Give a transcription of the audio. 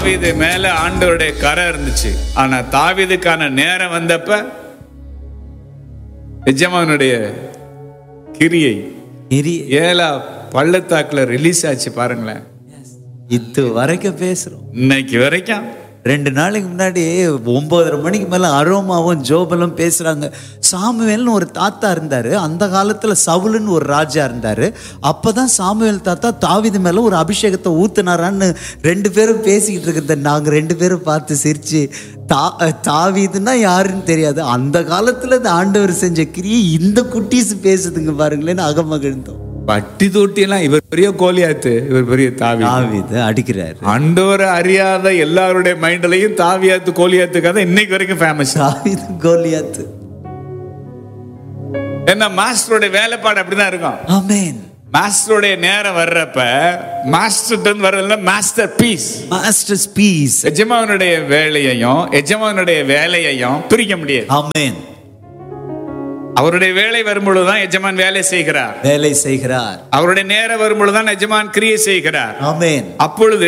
தாவீது மேல ஆண்டவருடைய கரை இருந்துச்சு ஆனா தாவீதுக்கான நேரம் வந்தப்ப எஜமானுடைய கிரியை எரிய ஏலா பள்ளத்தாக்குல ரிலீஸ் ஆச்சு பாருங்களேன் இது வரைக்கும் பேசுறோம் இன்னைக்கு வரைக்கும் ரெண்டு நாளைக்கு முன்னாடி ஒன்பதரை மணிக்கு மேல அரோமாவும் ஜோபலும் பேசுறாங்க சாமுவேல்னு ஒரு தாத்தா இருந்தாரு அந்த காலத்துல சவுலுன்னு ஒரு ராஜா இருந்தாரு அப்பதான் சாமுவேல் தாத்தா தாவிது மேல ஒரு அபிஷேகத்தை ஊத்துனாரான்னு ரெண்டு பேரும் பேசிக்கிட்டு இருக்கிறத நாங்க ரெண்டு பேரும் பார்த்து சிரிச்சு தா தாவீதுன்னா யாருன்னு தெரியாது அந்த காலத்துல இந்த ஆண்டவர் செஞ்ச கிரியை இந்த குட்டீஸ் பேசுதுங்க பாருங்களேன்னு அகமகிழ்ந்தோம் பட்டி தொட்டி எல்லாம் இவர் பெரிய கோலியாத்து இவர் பெரிய தாவி தாவீது அடிக்கிறாரு ஆண்டவரை அறியாத எல்லாருடைய மைண்ட்லயும் தாவியாத்து கோலியாத்து கதை இன்னைக்கு வரைக்கும் ஃபேமஸ் தாவீது கோலியாத்து ஏன்னா மாஸ்டருடைய வேலைப்பாடு அப்படிதான் இருக்கும் ஆமென் மாஸ்டருடைய நேரம் வர்றப்ப மாஸ்டர் வர்றதுல மாஸ்டர் பீஸ் மாஸ்டர்ஸ் பீஸ் எஜமானுடைய வேலையையும் எஜமானுடைய வேலையையும் பிரிக்க முடியாது ஆமென் அவருடைய வேலை வரும்பொழுதுதான் எஜமான் வேலை செய்கிறார் வேலை செய்கிறார் அவருடைய நேரம் வரும்பொழுதுதான் எஜமான் கிரியை செய்கிறார் ஆமென் அப்பொழுது